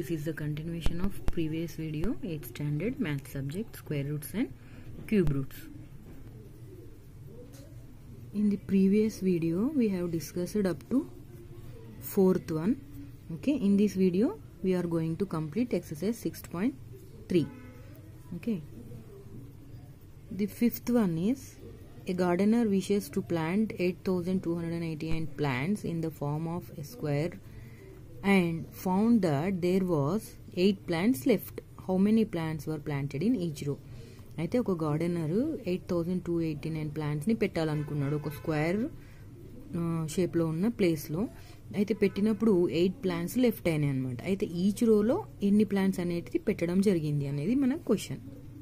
this is the continuation of previous video 8th standard math subject square roots and cube roots in the previous video we have discussed up to fourth one okay in this video we are going to complete exercise 6.3 okay the fifth one is a gardener wishes to plant 8289 plants in the form of a square and found that there was 8 plants left. How many plants were planted in each row? అయితే ఒక gardener eight thousand two eighty nine ప్లాంట్స్ని పెట్టాలనుకున్నాడు ఒక square షేప్లో ఉన్న ప్లేస్లో అయితే పెట్టినప్పుడు ఎయిట్ ప్లాంట్స్ లెఫ్ట్ అయినాయి అనమాట అయితే ఈచ్ రోలో ఎన్ని ప్లాంట్స్ అనేది పెట్టడం జరిగింది అనేది మన question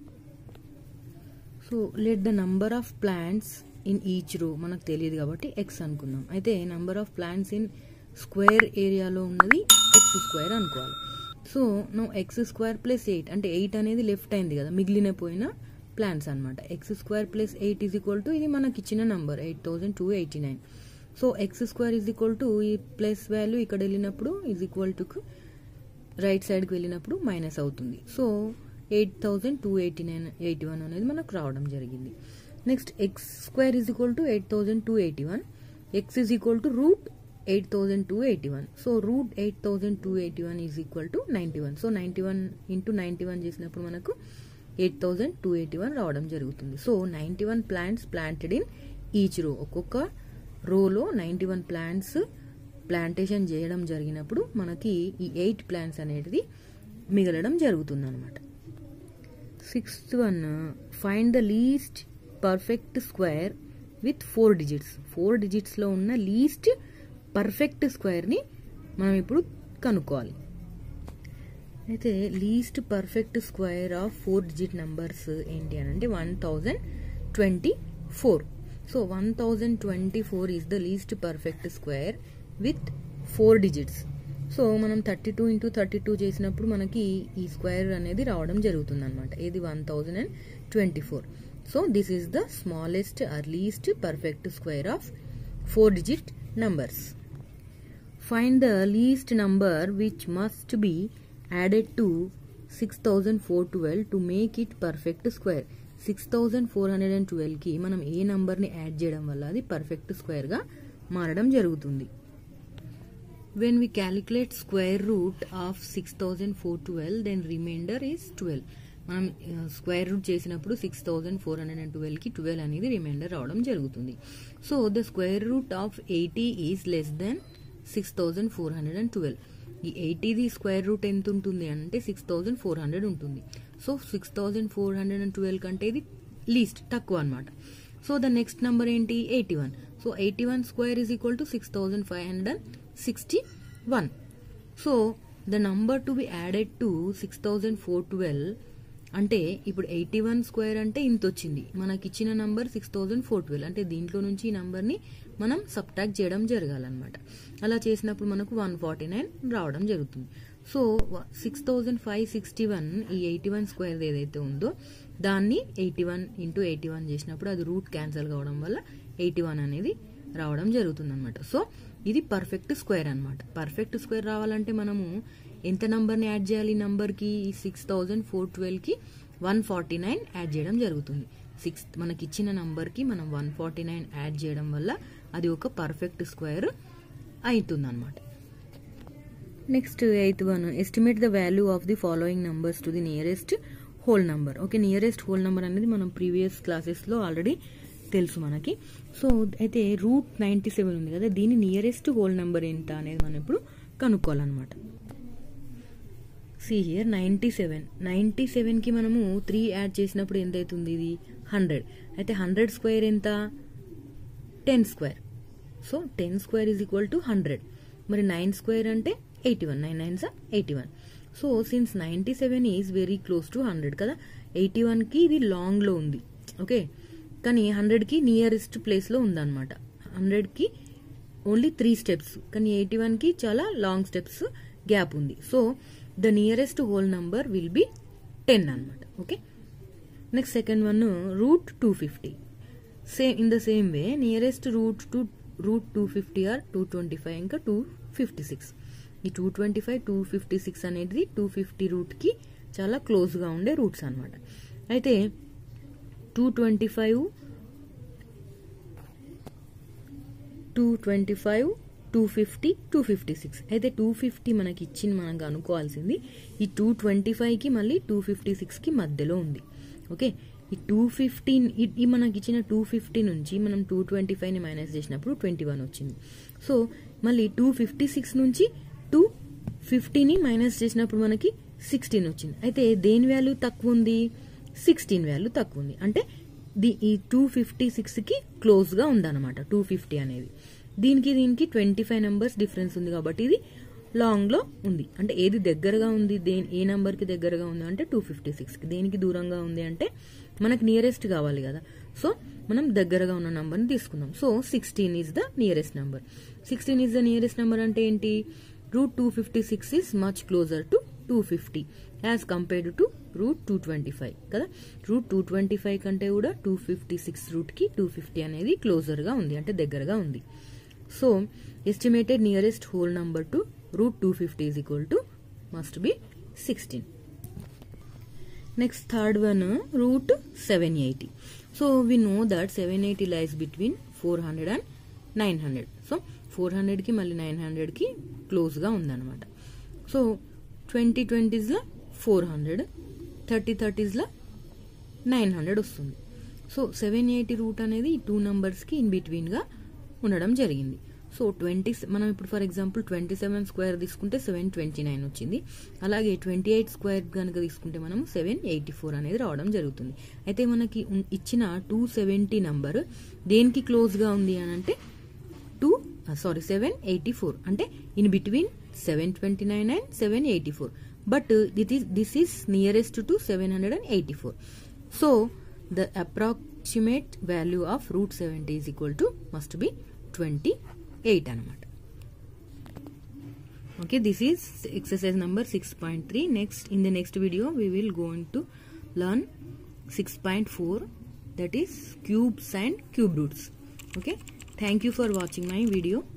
so let the number of plants in each row మనకు తెలియదు కాబట్టి ఎక్స్ అనుకుందాం అయితే number of plants in square ఏరియాలో ఉన్నది ఎక్స్ స్క్వేర్ అనుకోవాలి సో నువ్వు ఎక్స్ స్క్వేర్ ప్లస్ ఎయిట్ అంటే ఎయిట్ అనేది లెఫ్ట్ అయింది కదా మిగిలిన పోయిన ప్లాంట్స్ అనమాట X square plus eight is equal to ఇది మనకి ఇచ్చిన number eight thousand two eighty nine so X square is equal to ఈ ప్లస్ వాల్యూ ఇక్కడ వెళ్ళినప్పుడు ఈజ్ ఈక్వల్ టు రైట్ సైడ్కి వెళ్ళినప్పుడు మైనస్ అవుతుంది so eight thousand two eighty nine eighty one అనేది మనకు రావడం జరిగింది next x square is equal to eight thousand two eighty one x is equal to root eight thousand two eighty one so root eight thousand two eighty one is equal to ninety one so ninety one into ninety one చేసినప్పుడు మనకు eight thousand two eighty one రావడం జరుగుతుంది so ninety one plants planted in each row ఒక్కొక్క రోలో ninety one plants plantation చేయడం జరిగినప్పుడు మనకి ఈ ఎయిట్ ప్లాంట్స్ అనేది మిగలడం జరుగుతుంది అనమాట sixth one find the least perfect square with four digits four డిజిట్స్లో ఉన్న లీస్ట్ పర్ఫెక్ట్ స్క్వేర్ని మనం ఇప్పుడు కనుక్కోవాలి అయితే least perfect square of four digit numbers ఏంటి అని అంటే one thousand twenty four so one thousand twenty four is the least perfect square with four digits so మనం thirty two into thirty two చేసినప్పుడు మనకి ఈ స్క్వేర్ అనేది రావడం జరుగుతుంది అనమాట ఇది one thousand and twenty four so this is the smallest or least perfect square of four digit numbers find the least number which must be added to six thousand four twelve to make it perfect square six thousand four hundred and ట్వెల్వ్కి మనం ఏ నంబర్ని add చేయడం వల్ల అది perfect స్క్వేర్గా మారడం జరుగుతుంది when we calculate square root of 6412 then remainder is 12 మనం square root చేసినప్పుడు six thousand four hundred and ట్వెల్వ్కి ట్వెల్వ్ అనేది రిమైండర్ రావడం జరుగుతుంది so the square root of eighty is less than six thousand four hundred and twelve ఈ ఎయిటీది square root ఎంత ఉంటుంది అంటే సిక్స్ థౌజండ్ ఫోర్ హండ్రెడ్ ఉంటుంది so six thousand four hundred and twelve కంటే ఇది లీస్ట్ తక్కువ అనమాట సో ద నెక్స్ట్ నెంబర్ ఏంటి eighty one so eighty one square is equal to six thousand five hundred sixty one so the number to be added to six thousand four twelve అంటే ఇప్పుడు eighty one square అంటే ఇంత వచ్చింది మనకి ఇచ్చిన number six thousand four twelve అంటే దీంట్లో నుంచి ఈ నంబర్ని మనం సబ్ట్రాక్ట్ చేయడం జరగాలన్నమాట అలా చేసినప్పుడు మనకు వన్ ఫార్టీ నైన్ రావడం జరుగుతుంది so six thousand five sixty one ఈ ఎయిటీ వన్ స్క్వేర్ ఏదైతే ఉందో దాన్ని eighty one into eighty one చేసినప్పుడు అది రూట్ క్యాన్సిల్ కావడం వల్ల ఎయిటీ వన్ అనేది రావడం జరుగుతుంది అనమాట సో ఇది పర్ఫెక్ట్ స్క్వేర్ అనమాట పర్ఫెక్ట్ స్క్వేర్ రావాలంటే మనము ఎంత నంబర్ని యాడ్ చేయాలి నంబర్కి సిక్స్ థౌజండ్ ఫోర్ ట్వెల్వ్కి వన్ ఫార్టీ నైన్ యాడ్ చేయడం జరుగుతుంది సిక్స్ మనకి ఇచ్చిన నంబర్కి మనం వన్ ఫార్టీ నైన్ యాడ్ చేయడం వల్ల అది ఒక పర్ఫెక్ట్ స్క్వేర్ అవుతుంది అనమాట next eighth one estimate the value of the following numbers to the nearest whole number okay nearest whole number అనేది మనం ప్రీవియస్ క్లాసెస్లో ఆల్రెడీ తెలుసు మనకి సో అయితే రూట్ నైంటీ సెవెన్ ఉంది కదా దీని నియరెస్ట్ హోల్ నెంబర్ ఎంత అనేది మనం ఇప్పుడు కనుక్కోవాలన్నమాట సి హియర్ నైంటీ సెవెన్ నైంటీ సెవెన్కి మనము త్రీ యాడ్ చేసినప్పుడు ఎంత అవుతుంది ఇది హండ్రెడ్ అయితే హండ్రెడ్ స్క్వేర్ ఎంత ten square so ten square is equal to hundred మరి నైన్ స్క్వేర్ అంటే eighty one nine nine sir eighty one so since ninety seven is very close to hundred కదా eighty వన్కి ఇది లాంగ్లో ఉంది okay కానీ హండ్రెడ్కి nearest ప్లేస్లో ఉందన్నమాట హండ్రెడ్కి ఓన్లీ త్రీ స్టెప్స్ కానీ ఎయిటీ వన్కి చాలా లాంగ్ స్టెప్స్ గ్యాప్ ఉంది so the nearest whole number will be ten అనమాట okay next second one root two fifty same in the same way nearest root to root two fifty or two twenty five ఇంకా two fifty six ఈ two twenty five two fifty six అనేది two fifty రూట్కి చాలా క్లోజ్గా ఉండే roots అనమాట అయితే two twenty five two twenty five two fifty two fifty six అయితే టూ ఫిఫ్టీ మనకి ఇచ్చింది మనకు అనుకోవాల్సింది ఈ టూ ట్వంటీ ఫైవ్కి మళ్ళీ టూ ఫిఫ్టీ సిక్స్కి మధ్యలో ఉంది ఓకే ఈ టూ ఫిఫ్టీన్ ఈ మనకి ఇచ్చిన టూ ఫిఫ్టీ నుంచి మనం టూ ట్వంటీ ఫైవ్ని మైనస్ చేసినప్పుడు ట్వంటీ వన్ వచ్చింది సో మళ్ళీ టూ ఫిఫ్టీ సిక్స్ నుంచి టూ ఫిఫ్టీని మైనస్ చేసినప్పుడు మనకి సిక్స్టీన్ వచ్చింది అయితే దేని వాల్యూ తక్కువ ఉంది సిక్స్టీన్ వాల్యూ తక్కువ ఉంది అంటే ది ఈ టూ ఫిఫ్టీ సిక్స్కి క్లోజ్గా ఉందన్నమాట టూ ఫిఫ్టీ అనేది దీనికి దీనికి ట్వంటీ ఫైవ్ నెంబర్స్ డిఫరెన్స్ ఉంది కాబట్టి ఇది లాంగ్లో ఉంది అంటే ఏది దగ్గరగా ఉంది దేని ఏ నెంబర్కి దగ్గరగా ఉంది అంటే టూ ఫిఫ్టీ సిక్స్కి దేనికి దూరంగా ఉంది అంటే మనకు నియరెస్ట్ కావాలి కదా సో మనం దగ్గరగా ఉన్న నెంబర్ని తీసుకుందాం so sixteen is the nearest number sixteen is the nearest number అంటే ఏంటి root two fifty six is much closer to two fifty as compared to root two twenty five కదా రూట్ టూ ట్వంటీ ఫైవ్ కంటే కూడా two fifty six రూట్కి two fifty అనేది క్లోజర్గా ఉంది అంటే దగ్గరగా ఉంది so estimated nearest whole number to root two fifty is equal to must be sixteen next third one root seven eighty so we know that seven eighty lies between four hundred and nine hundred so four హండ్రెడ్కి మళ్ళీ nine హండ్రెడ్కి క్లోజ్గా ఉందన్నమాట so twenty ట్వంటీస్లో four hundred thirty థర్టీస్లో nine hundred వస్తుంది so seven eighty root అనేది ఈ టూ నంబర్స్కి ఇన్ బిట్వీన్గా ఉండడం జరిగింది సో ట్వంటీ మనం ఇప్పుడు for example twenty seven square తీసుకుంటే సెవెన్ ట్వంటీ నైన్ వచ్చింది అలాగే ట్వంటీ ఎయిట్ స్క్వేర్ కనుక తీసుకుంటే మనం సెవెన్ ఎయిటీ ఫోర్ అనేది రావడం జరుగుతుంది అయితే మనకి ఉన్- ఇచ్చిన టూ సెవెంటీ నంబర్ దేనికి క్లోజ్గా ఉంది అని అంటే two sorry seven eighty four అంటే in between seven twenty nine and seven eighty four but that is this is nearest to seven hundred and eighty four so the approximate value of root seventy is equal to must be twenty eight అనమాట okay this is exercise number 6.3 next in the next video we will going to learn 6.4 that is cubes and cube roots okay thank you for watching my video